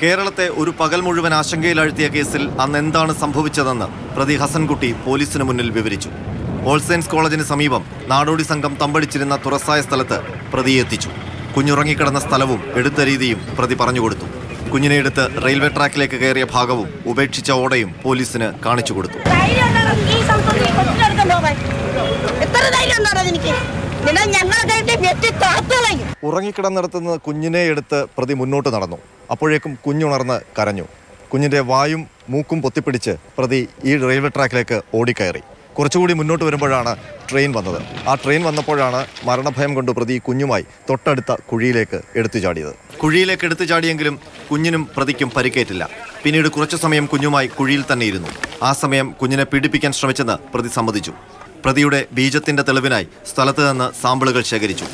കേരളത്തെ ഒരു പകൽ മുഴുവൻ ആശങ്കയിലാഴ്ത്തിയ കേസിൽ അന്ന് എന്താണ് സംഭവിച്ചതെന്ന് പ്രതി ഹസൻകുട്ടി പോലീസിന് മുന്നിൽ വിവരിച്ചു ഓൾ സയൻസ് കോളേജിന് സമീപം നാടോടി സംഘം തമ്പടിച്ചിരുന്ന തുറസായ സ്ഥലത്ത് പ്രതിയെ എത്തിച്ചു കുഞ്ഞുറങ്ങിക്കിടന്ന സ്ഥലവും എടുത്ത രീതിയും പ്രതി പറഞ്ഞുകൊടുത്തു കുഞ്ഞിനെ എടുത്ത് റെയിൽവേ ട്രാക്കിലേക്ക് കയറിയ ഭാഗവും ഉപേക്ഷിച്ച ഓടയും പോലീസിന് കാണിച്ചു കൊടുത്തു ധൈര്യം ഉണ്ടാണോ ഈ സ്ഥലത്ത് നീ കൊച്ചിനെടുക്കാൻ പോകാൻ എത്ര ധൈര്യം ഉണ്ടാണോ എനിക്ക് നിന്നെ ഞങ്ങളെ കയറ്റി വെട്ടി താത്തുകളയും ഉറങ്ങിക്കിടന്നിടത്തുനിന്ന് കുഞ്ഞിനെ എടുത്ത് പ്രതി മുന്നോട്ട് നടന്നു അപ്പോഴേക്കും കുഞ്ഞുണർന്ന് കരഞ്ഞു കുഞ്ഞിന്റെ വായും മൂക്കും പൊത്തിപ്പിടിച്ച് പ്രതി ഈ റെയിൽവേ ട്രാക്കിലേക്ക് ഓടിക്കയറി കുറച്ചുകൂടി മുന്നോട്ട് വരുമ്പോഴാണ് ട്രെയിൻ വന്നത് ആ ട്രെയിൻ വന്നപ്പോഴാണ് മരണഭയം കൊണ്ട് പ്രതി കുഞ്ഞുമായി തൊട്ടടുത്ത കുഴിയിലേക്ക് എടുത്തു ചാടിയത് കുഴിയിലേക്ക് എടുത്തു ചാടിയെങ്കിലും കുഞ്ഞിനും പ്രതിക്കും പരിക്കേറ്റില്ല പിന്നീട് കുറച്ചു സമയം കുഞ്ഞുമായി കുഴിയിൽ തന്നെ ഇരുന്നു ആ സമയം കുഞ്ഞിനെ പീഡിപ്പിക്കാൻ ശ്രമിച്ചെന്ന് പ്രതി സമ്മതിച്ചു പ്രതിയുടെ ബീജത്തിന്റെ തെളിവിനായി സ്ഥലത്ത് നിന്ന് സാമ്പിളുകൾ ശേഖരിച്ചു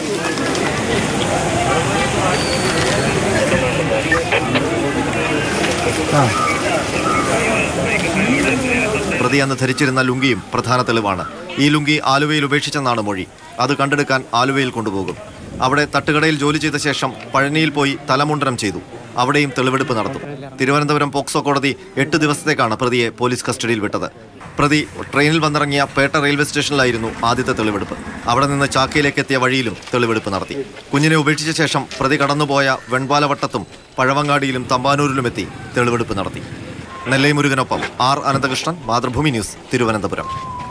പ്രതി അന്ന് ധരിച്ചിരുന്ന ലുങ്കിയും പ്രധാന തെളിവാണ് ഈ ലുങ്കി ആലുവയിൽ ഉപേക്ഷിച്ചെന്നാണ് മൊഴി അത് കണ്ടെടുക്കാൻ ആലുവയിൽ കൊണ്ടുപോകും അവിടെ തട്ടുകടയിൽ ജോലി ചെയ്ത ശേഷം പഴനിയിൽ പോയി തലമുണ്ടനം ചെയ്തു അവിടെയും തെളിവെടുപ്പ് നടത്തും തിരുവനന്തപുരം പോക്സോ കോടതി എട്ട് ദിവസത്തേക്കാണ് പ്രതിയെ പോലീസ് കസ്റ്റഡിയിൽ വിട്ടത് പ്രതി ട്രെയിനിൽ വന്നിറങ്ങിയ പേട്ട റെയിൽവേ സ്റ്റേഷനിലായിരുന്നു ആദ്യത്തെ തെളിവെടുപ്പ് അവിടെ നിന്ന് ചാക്കയിലേക്ക് എത്തിയ വഴിയിലും തെളിവെടുപ്പ് നടത്തി കുഞ്ഞിനെ ഉപേക്ഷിച്ച ശേഷം പ്രതി കടന്നുപോയ വെൺപാലവട്ടത്തും പഴവങ്ങാടിയിലും തമ്പാനൂരിലും എത്തി തെളിവെടുപ്പ് നടത്തി നെല്ലൈ മുരുകനൊപ്പം ആർ അനന്തകൃഷ്ണൻ മാതൃഭൂമി ന്യൂസ് തിരുവനന്തപുരം